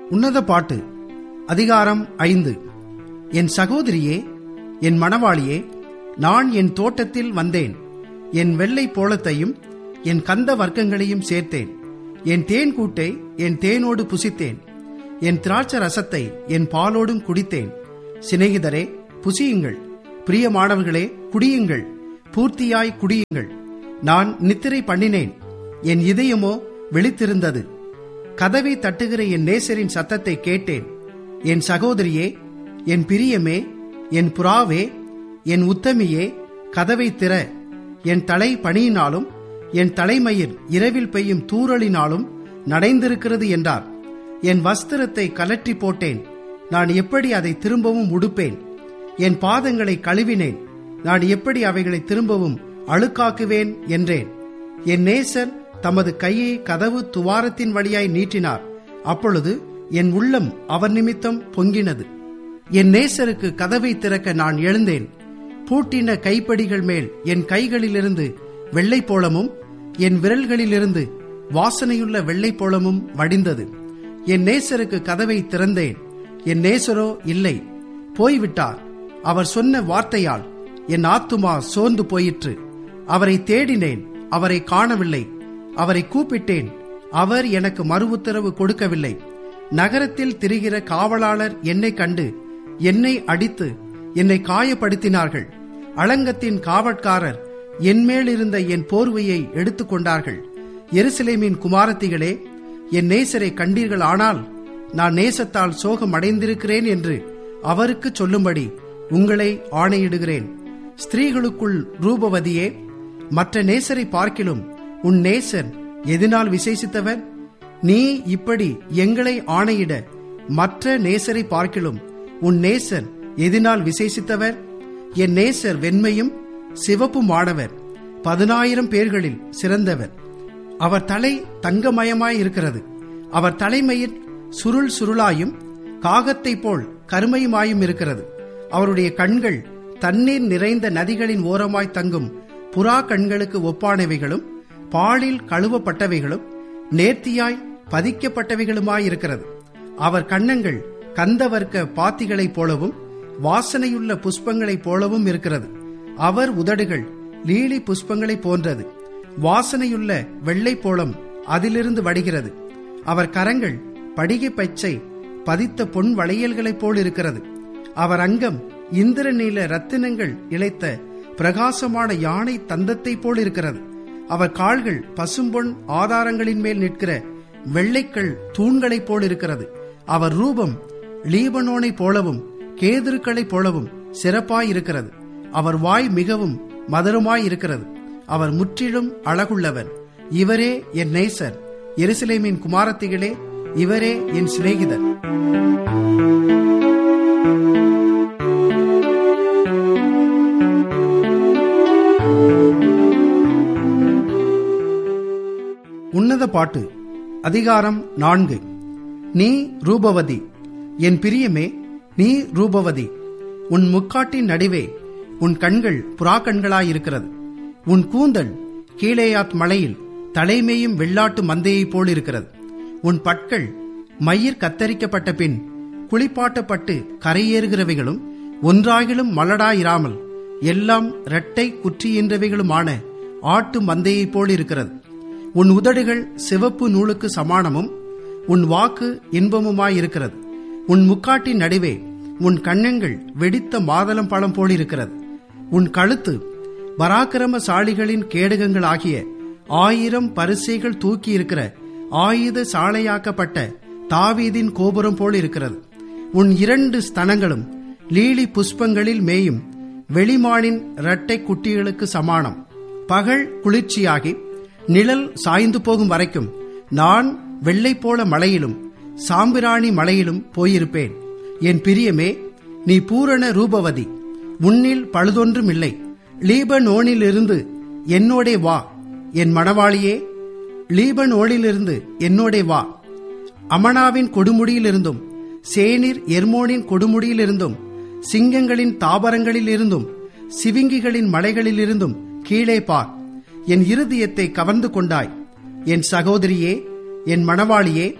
உன்னத பாட்டு அதிகாரம் ஐந்து என் சகோதரியே என் மணவாளியே நான் என் தோட்டத்தில் வந்தேன் என் வெள்ளை போலத்தையும் என் கந்த வர்க்கங்களையும் சேர்த்தேன் என் தேன் கூட்டை என் தேனோடு புசித்தேன் என் திராட்ச ரசத்தை என் பாலோடும் குடித்தேன் சிநேகிதரே புசியுங்கள் பிரியமானவர்களே குடியுங்கள் பூர்த்தியாய் குடியுங்கள் நான் நித்திரை பண்ணினேன் என் இதயமோ விழித்திருந்தது கதவை தட்டுகிற என் நேசரின் சத்தத்தை கேட்டேன் என் சகோதரியே என் பிரியமே என் புறாவே என் உத்தமியே கதவை திற என் தலை பணியினாலும் என் தலைமயிர் இரவில் பெய்யும் தூறலினாலும் நடைந்திருக்கிறது என்றார் என் வஸ்திரத்தை கலற்றி போட்டேன் நான் எப்படி அதை திரும்பவும் உடுப்பேன் என் பாதங்களை கழுவினேன் நான் எப்படி அவைகளை திரும்பவும் அழுக்காக்குவேன் என்றேன் என் நேசர் தமது கையை கதவு துவாரத்தின் வழியாய் நீட்டினார் அப்பொழுது என் உள்ளம் அவர் நிமித்தம் பொங்கினது என் நேசருக்கு கதவை திறக்க நான் எழுந்தேன் பூட்டின கைப்படிகள் மேல் என் கைகளிலிருந்து வெள்ளை போலமும் என் விரல்களிலிருந்து வாசனையுள்ள வெள்ளை போலமும் வடிந்தது என் நேசருக்கு கதவை திறந்தேன் என் நேசரோ இல்லை போய்விட்டார் அவர் சொன்ன வார்த்தையால் என் ஆத்துமா சோர்ந்து போயிற்று அவரை தேடினேன் அவரை காணவில்லை அவரை கூப்பிட்டேன் அவர் எனக்கு மறு உத்தரவு கொடுக்கவில்லை நகரத்தில் திரிகிற காவலாளர் என்னை கண்டு என்னை அடித்து என்னை காயப்படுத்தினார்கள் அளங்கத்தின் காவற்காரர் என்மேல் இருந்த என் போர்வையை எடுத்துக்கொண்டார்கள் எருசலேமின் குமாரத்திகளே என் நேசரை கண்டீர்கள் ஆனால் நான் நேசத்தால் சோகம் அடைந்திருக்கிறேன் என்று அவருக்கு சொல்லும்படி உங்களை ஆணையிடுகிறேன் ஸ்திரீகளுக்குள் ரூபவதியே மற்ற நேசரை பார்க்கிலும் உன் நேசர் எதனால் விசேஷித்தவர் நீ இப்படி எங்களை ஆணையிட மற்ற நேசரை பார்க்கிலும் உன் நேசர் எதனால் விசேஷித்தவர் என் நேசர் வெண்மையும் சிவப்புமானவர் பதினாயிரம் பேர்களில் சிறந்தவர் அவர் தலை தங்கமயமாய் இருக்கிறது அவர் தலைமையில் சுருள் சுருளாயும் காகத்தை போல் கருமையுமாயும் இருக்கிறது அவருடைய கண்கள் தண்ணீர் நிறைந்த நதிகளின் ஓரமாய் தங்கும் புறா கண்களுக்கு ஒப்பானவைகளும் பாலில் கழுவப்பட்டவைகளும் நேர்த்தியாய் பதிக்கப்பட்டவைகளுமாயிருக்கிறது அவர் கண்ணங்கள் கந்தவர்க்க பாத்திகளைப் போலவும் வாசனையுள்ள புஷ்பங்களைப் போலவும் இருக்கிறது அவர் உதடுகள் லீலி புஷ்பங்களைப் போன்றது வாசனையுள்ள வெள்ளை போலம் அதிலிருந்து வடிகிறது அவர் கரங்கள் படிகை பச்சை பதித்த பொன் வளையல்களைப் போல் இருக்கிறது அவர் அங்கம் இந்திரநீல ரத்தினங்கள் இழைத்த பிரகாசமான யானை தந்தத்தை போல் இருக்கிறது அவர் கால்கள் பசும்பொன் ஆதாரங்களின் மேல் நிற்கிற வெள்ளைக்கள் தூண்களைப் போல் இருக்கிறது அவர் ரூபம் லீபனோனைப் போலவும் கேதுருக்களைப் போலவும் சிறப்பாயிருக்கிறது அவர் வாய் மிகவும் மதுரமாய் இருக்கிறது அவர் முற்றிலும் அழகுள்ளவர் இவரே என் நேசர் எருசலேமின் குமாரத்திகளே இவரே என் சிநேகிதர் உன்னத பாட்டு அதிகாரம் நான்கு நீ ரூபவதி என் பிரியமே நீ ரூபவதி உன் முக்காட்டின் நடுவே உன் கண்கள் புறா கண்களாயிருக்கிறது உன் கூந்தல் கீழேயாத் மலையில் தலைமையும் வெள்ளாட்டு மந்தையைப் போல் இருக்கிறது உன் பற்கள் மயிர் கத்தரிக்கப்பட்ட பின் குளிப்பாட்டப்பட்டு கரையேறுகிறவைகளும் ஒன்றாகிலும் மலடாயிராமல் எல்லாம் இரட்டை குற்றியின்றவைகளுமான ஆட்டு மந்தையைப் போல் இருக்கிறது உன் உதடுகள் சிவப்பு நூலுக்கு சமானமும் உன் வாக்கு இன்பமுமாயிருக்கிறது உன் முக்காட்டின் நடுவே உன் கண்ணங்கள் வெடித்த மாதளம் பழம் போலிருக்கிறது உன் கழுத்து பராக்கிரமசாலிகளின் கேடகங்கள் ஆகிய ஆயிரம் பரிசைகள் தூக்கி இருக்கிற ஆயுத சாலையாக்கப்பட்ட தாவீதின் கோபுரம் போல் இருக்கிறது உன் இரண்டு ஸ்தனங்களும் லீலி புஷ்பங்களில் மேயும் வெளிமானின் இரட்டை குட்டிகளுக்கு சமானம் பகல் குளிர்ச்சியாகி நிழல் சாய்ந்து போகும் வரைக்கும் நான் வெள்ளை போல மலையிலும் சாம்பிராணி மலையிலும் போயிருப்பேன் என் பிரியமே நீ பூரண ரூபவதி உன்னில் பழுதொன்றும் இல்லை லீபனோனிலிருந்து என்னோடே வா என் மணவாளியே லீபனோனிலிருந்து என்னோடே வா அமனாவின் கொடுமுடியிலிருந்தும் சேனிர் எர்மோனின் கொடுமுடியிலிருந்தும் சிங்கங்களின் தாபரங்களிலிருந்தும் சிவிங்கிகளின் மலைகளிலிருந்தும் கீழே பார் என் இருதயத்தை கவர்ந்து கொண்டாய் என் சகோதரியே என் மணவாளியே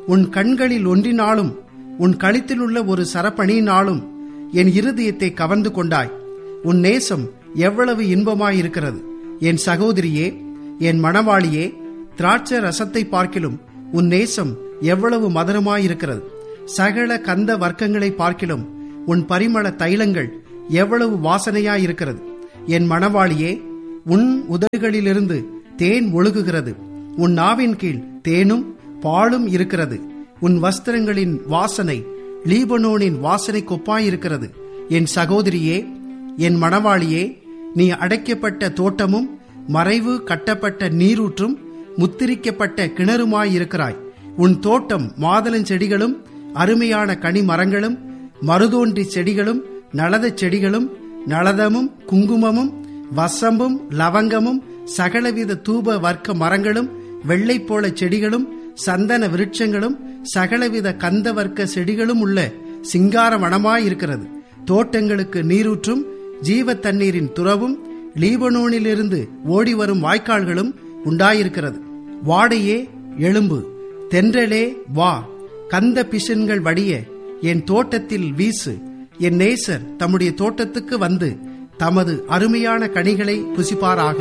உன் கண்களில் ஒன்றினாலும் உன் கழுத்தில் உள்ள ஒரு சரப்பணியினாலும் என் இருதயத்தை கவர்ந்து கொண்டாய் உன் நேசம் எவ்வளவு இன்பமாயிருக்கிறது என் சகோதரியே என் மணவாளியே திராட்சை ரசத்தை பார்க்கிலும் உன் நேசம் எவ்வளவு மதுரமாயிருக்கிறது சகல கந்த வர்க்கங்களை பார்க்கிலும் உன் பரிமள தைலங்கள் எவ்வளவு வாசனையாயிருக்கிறது என் மணவாளியே உன் உதடுகளிலிருந்து தேன் ஒழுகுகிறது உன் நாவின் கீழ் தேனும் பாலும் இருக்கிறது உன் வஸ்திரங்களின் வாசனை லீபனோனின் வாசனை கொப்பாயிருக்கிறது என் சகோதரியே என் மணவாளியே நீ அடைக்கப்பட்ட தோட்டமும் மறைவு கட்டப்பட்ட நீரூற்றும் முத்திரிக்கப்பட்ட கிணறுமாயிருக்கிறாய் உன் தோட்டம் மாதளஞ்செடிகளும் அருமையான கனி மரங்களும் மருதோன்றி செடிகளும் நளதச் செடிகளும் நளதமும் குங்குமமும் வசம்பும் லவங்கமும் சகலவித தூப வர்க்க மரங்களும் வெள்ளை போல செடிகளும் சந்தன விருட்சங்களும் சகலவித கந்த வர்க்க செடிகளும் உள்ள சிங்கார வனமாயிருக்கிறது தோட்டங்களுக்கு நீரூற்றும் ஜீவ தண்ணீரின் துறவும் லீபனோனிலிருந்து ஓடி வரும் வாய்க்கால்களும் உண்டாயிருக்கிறது வாடையே எழும்பு தென்றலே வா கந்த பிசன்கள் வடிய என் தோட்டத்தில் வீசு என் நேசர் தம்முடைய தோட்டத்துக்கு வந்து தமது அருமையான கனிகளை புசிப்பாராக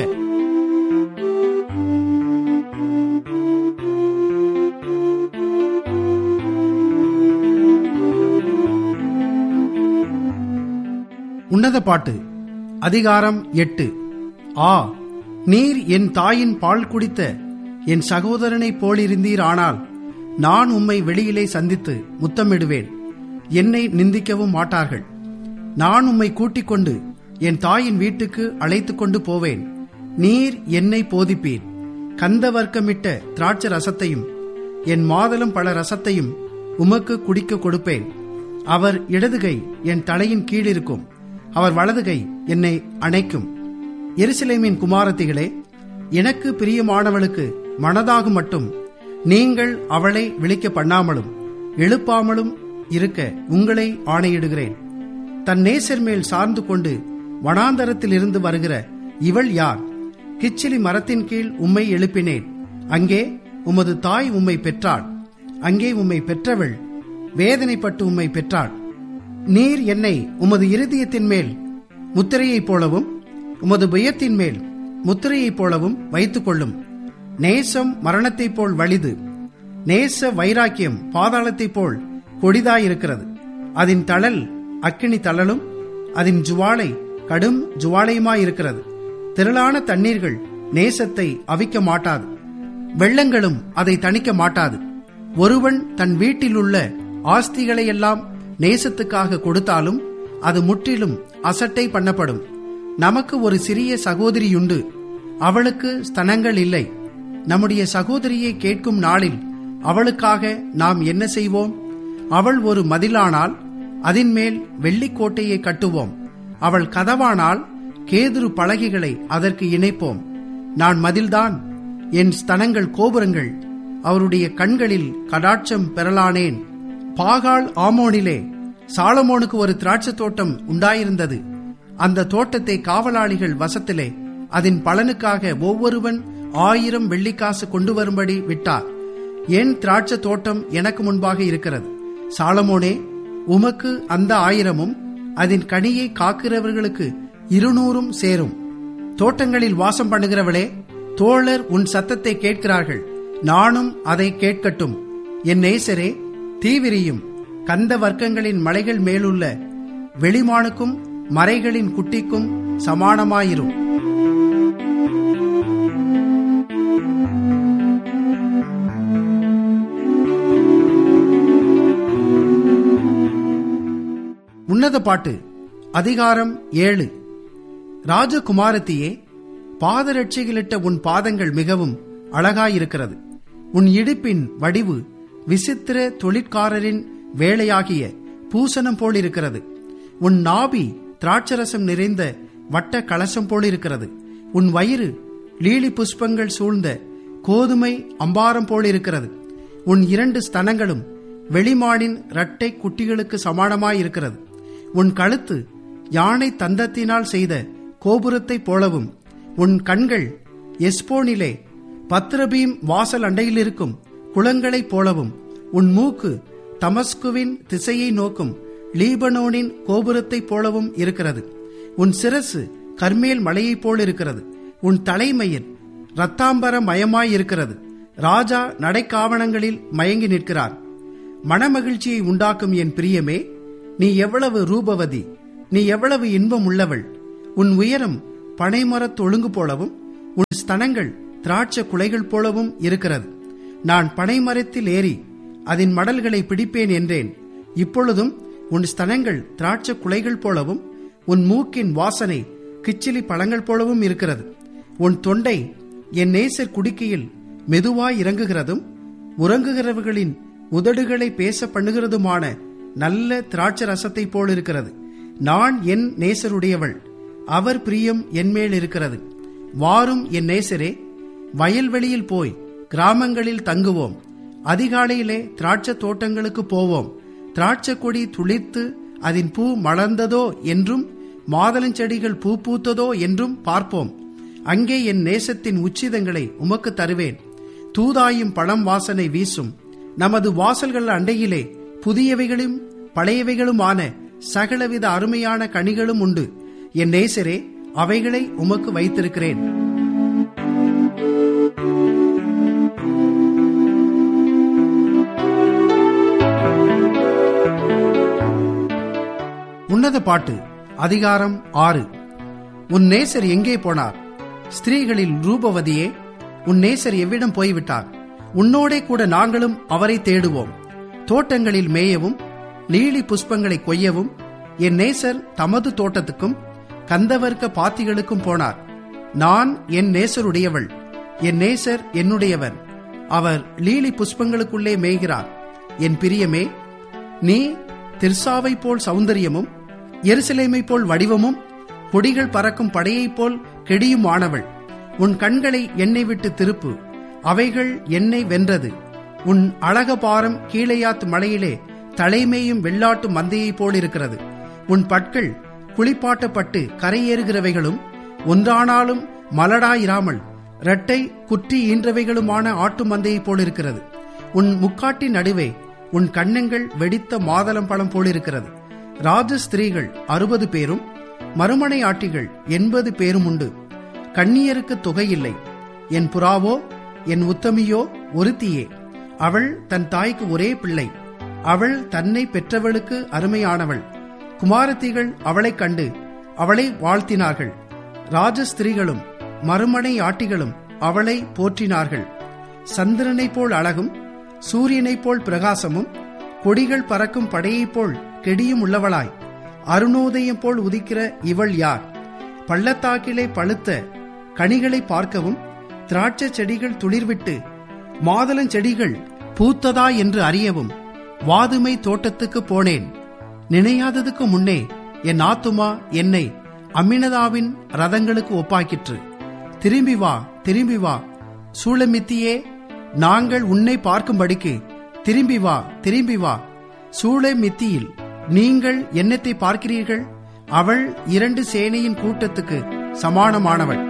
உன்னத பாட்டு அதிகாரம் எட்டு ஆ நீர் என் தாயின் பால் குடித்த என் சகோதரனைப் போலிருந்தீர் ஆனால் நான் உம்மை வெளியிலே சந்தித்து முத்தமிடுவேன் என்னை நிந்திக்கவும் மாட்டார்கள் நான் உம்மை கூட்டிக் கொண்டு என் தாயின் வீட்டுக்கு அழைத்துக் கொண்டு போவேன் நீர் என்னை போதிப்பீர் கந்த வர்க்கமிட்ட திராட்சை ரசத்தையும் என் மாதளம் பல ரசத்தையும் உமக்கு குடிக்க கொடுப்பேன் அவர் இடதுகை என் தலையின் கீழ் இருக்கும் அவர் வலதுகை என்னை அணைக்கும் எருசலேமின் குமாரத்திகளே எனக்கு பிரியமானவளுக்கு மனதாகும் மட்டும் நீங்கள் அவளை விழிக்க பண்ணாமலும் எழுப்பாமலும் இருக்க உங்களை ஆணையிடுகிறேன் தன் நேசர் மேல் சார்ந்து கொண்டு வனாந்தரத்தில் இருந்து வருகிற இவள் யார் கிச்சிலி மரத்தின் கீழ் உம்மை எழுப்பினேன் அங்கே உமது தாய் உம்மை பெற்றாள் அங்கே உம்மை பெற்றவள் வேதனைப்பட்டு உம்மை பெற்றாள் நீர் என்னை உமது இருதயத்தின் மேல் முத்திரையைப் போலவும் உமது புயத்தின் மேல் முத்திரையைப் போலவும் வைத்துக் கொள்ளும் நேசம் மரணத்தைப் போல் வலிது நேச வைராக்கியம் பாதாளத்தைப் போல் கொடிதாயிருக்கிறது அதன் தளல் அக்கினி தளலும் அதன் ஜுவாலை கடும் ஜுவாலையுமாயிருக்கிறது திரளான தண்ணீர்கள் நேசத்தை அவிக்க மாட்டாது வெள்ளங்களும் அதை தணிக்க மாட்டாது ஒருவன் தன் வீட்டிலுள்ள ஆஸ்திகளையெல்லாம் நேசத்துக்காக கொடுத்தாலும் அது முற்றிலும் அசட்டை பண்ணப்படும் நமக்கு ஒரு சிறிய சகோதரியுண்டு அவளுக்கு ஸ்தனங்கள் இல்லை நம்முடைய சகோதரியை கேட்கும் நாளில் அவளுக்காக நாம் என்ன செய்வோம் அவள் ஒரு மதிலானால் அதன் மேல் வெள்ளிக்கோட்டையை கட்டுவோம் அவள் கதவானால் கேதுரு பலகைகளை அதற்கு இணைப்போம் நான் மதில்தான் என் ஸ்தனங்கள் கோபுரங்கள் அவருடைய கண்களில் கடாட்சம் பெறலானேன் பாகால் ஆமோனிலே சாலமோனுக்கு ஒரு திராட்சை தோட்டம் உண்டாயிருந்தது அந்த தோட்டத்தை காவலாளிகள் வசத்திலே அதன் பலனுக்காக ஒவ்வொருவன் ஆயிரம் வெள்ளிக்காசு கொண்டு வரும்படி விட்டார் என் திராட்சை தோட்டம் எனக்கு முன்பாக இருக்கிறது சாலமோனே உமக்கு அந்த ஆயிரமும் அதன் கனியை காக்கிறவர்களுக்கு இருநூறும் சேரும் தோட்டங்களில் வாசம் பண்ணுகிறவளே தோழர் உன் சத்தத்தை கேட்கிறார்கள் நானும் அதை கேட்கட்டும் என் நேசரே தீவிரியும் கந்த வர்க்கங்களின் மலைகள் மேலுள்ள வெளிமானுக்கும் மறைகளின் குட்டிக்கும் சமானமாயிரும் உன்னத பாட்டு அதிகாரம் ஏழு ராஜகுமாரத்தியே பாதரட்சைகளிட்ட உன் பாதங்கள் மிகவும் அழகாயிருக்கிறது உன் இடுப்பின் வடிவு விசித்திர தொழிற்காரரின் வேலையாகிய பூசணம் போலிருக்கிறது உன் நாபி திராட்சரசம் நிறைந்த வட்ட கலசம் போலிருக்கிறது உன் வயிறு லீலி புஷ்பங்கள் சூழ்ந்த கோதுமை அம்பாரம் போலிருக்கிறது உன் இரண்டு ஸ்தனங்களும் வெளிமானின் இரட்டை குட்டிகளுக்கு சமானமாயிருக்கிறது உன் கழுத்து யானை தந்தத்தினால் செய்த கோபுரத்தைப் போலவும் உன் கண்கள் எஸ்போனிலே பத்ரபீம் வாசல் அண்டையிலிருக்கும் குளங்களைப் போலவும் உன் மூக்கு தமஸ்குவின் திசையை நோக்கும் லீபனோனின் கோபுரத்தைப் போலவும் இருக்கிறது உன் சிரசு கர்மேல் மலையைப் போல் இருக்கிறது உன் தலைமயிர் ரத்தாம்பர மயமாய் இருக்கிறது ராஜா நடைக்காவணங்களில் மயங்கி நிற்கிறார் மனமகிழ்ச்சியை உண்டாக்கும் என் பிரியமே நீ எவ்வளவு ரூபவதி நீ எவ்வளவு இன்பம் உள்ளவள் உன் உயரம் பனைமரத் ஒழுங்கு போலவும் உன் ஸ்தனங்கள் திராட்ச குலைகள் போலவும் இருக்கிறது நான் பனைமரத்தில் ஏறி அதன் மடல்களை பிடிப்பேன் என்றேன் இப்பொழுதும் உன் ஸ்தனங்கள் திராட்ச குலைகள் போலவும் உன் மூக்கின் வாசனை கிச்சிலி பழங்கள் போலவும் இருக்கிறது உன் தொண்டை என் நேசர் குடிக்கையில் மெதுவாய் இறங்குகிறதும் உறங்குகிறவர்களின் உதடுகளை பேச பண்ணுகிறதுமான நல்ல திராட்ச ரசத்தை போல் இருக்கிறது நான் என் நேசருடையவள் அவர் பிரியம் என்மேல் இருக்கிறது வாரும் என் நேசரே வயல்வெளியில் போய் கிராமங்களில் தங்குவோம் அதிகாலையிலே திராட்சை தோட்டங்களுக்கு போவோம் திராட்சை கொடி துளிர்த்து அதன் பூ மலர்ந்ததோ என்றும் மாதளஞ்செடிகள் பூ பூத்ததோ என்றும் பார்ப்போம் அங்கே என் நேசத்தின் உச்சிதங்களை உமக்கு தருவேன் தூதாயும் பழம் வாசனை வீசும் நமது வாசல்கள் அண்டையிலே புதியவைகளும் பழையவைகளுமான சகலவித அருமையான கனிகளும் உண்டு என் நேசரே அவைகளை உமக்கு வைத்திருக்கிறேன் உன்னத பாட்டு அதிகாரம் ஆறு உன் நேசர் எங்கே போனார் ஸ்திரீகளில் ரூபவதியே உன் நேசர் எவ்விடம் போய்விட்டார் உன்னோடே கூட நாங்களும் அவரை தேடுவோம் தோட்டங்களில் மேயவும் லீலி புஷ்பங்களை கொய்யவும் என் நேசர் தமது தோட்டத்துக்கும் கந்தவர்க்க பாத்திகளுக்கும் போனார் நான் என் நேசருடையவள் என் நேசர் என்னுடையவர் அவர் லீலி புஷ்பங்களுக்குள்ளே மேய்கிறார் என் பிரியமே நீ திர்சாவை போல் சௌந்தரியமும் எருசலேமை போல் வடிவமும் கொடிகள் பறக்கும் படையைப் போல் கெடியும் ஆனவள் உன் கண்களை என்னை விட்டு திருப்பு அவைகள் என்னை வென்றது உன் அழகபாரம் கீழையாத்து மலையிலே தலைமையும் வெள்ளாட்டு மந்தையைப் போல் இருக்கிறது உன் பற்கள் குளிப்பாட்டப்பட்டு கரையேறுகிறவைகளும் ஒன்றானாலும் மலடாயிராமல் இரட்டை குற்றி ஈன்றவைகளுமான ஆட்டு மந்தையைப் போல் இருக்கிறது உன் முக்காட்டின் நடுவே உன் கண்ணங்கள் வெடித்த மாதளம் பழம் போலிருக்கிறது ராஜ ஸ்திரீகள் அறுபது பேரும் மறுமனை ஆட்டிகள் எண்பது பேரும் உண்டு கண்ணியருக்கு தொகையில்லை என் புறாவோ என் உத்தமியோ ஒருத்தியே அவள் தன் தாய்க்கு ஒரே பிள்ளை அவள் தன்னை பெற்றவளுக்கு அருமையானவள் குமாரத்திகள் அவளைக் கண்டு அவளை வாழ்த்தினார்கள் ராஜஸ்திரீகளும் மறுமனை ஆட்டிகளும் அவளை போற்றினார்கள் சந்திரனைப் போல் அழகும் சூரியனைப் போல் பிரகாசமும் கொடிகள் பறக்கும் படையைப் போல் கெடியும் உள்ளவளாய் அருணோதயம் போல் உதிக்கிற இவள் யார் பள்ளத்தாக்கிலே பழுத்த கனிகளை பார்க்கவும் திராட்சை செடிகள் துளிர்விட்டு மாதளஞ்செடிகள் பூத்ததா என்று அறியவும் வாதுமை தோட்டத்துக்கு போனேன் நினையாததுக்கு முன்னே என் ஆத்துமா என்னை அம்மினதாவின் ரதங்களுக்கு ஒப்பாக்கிற்று திரும்பி வா திரும்பி வா சூளமித்தியே நாங்கள் உன்னை பார்க்கும்படிக்கு திரும்பி வா திரும்பி வா சூளமித்தியில் நீங்கள் என்னத்தை பார்க்கிறீர்கள் அவள் இரண்டு சேனையின் கூட்டத்துக்கு சமானமானவள்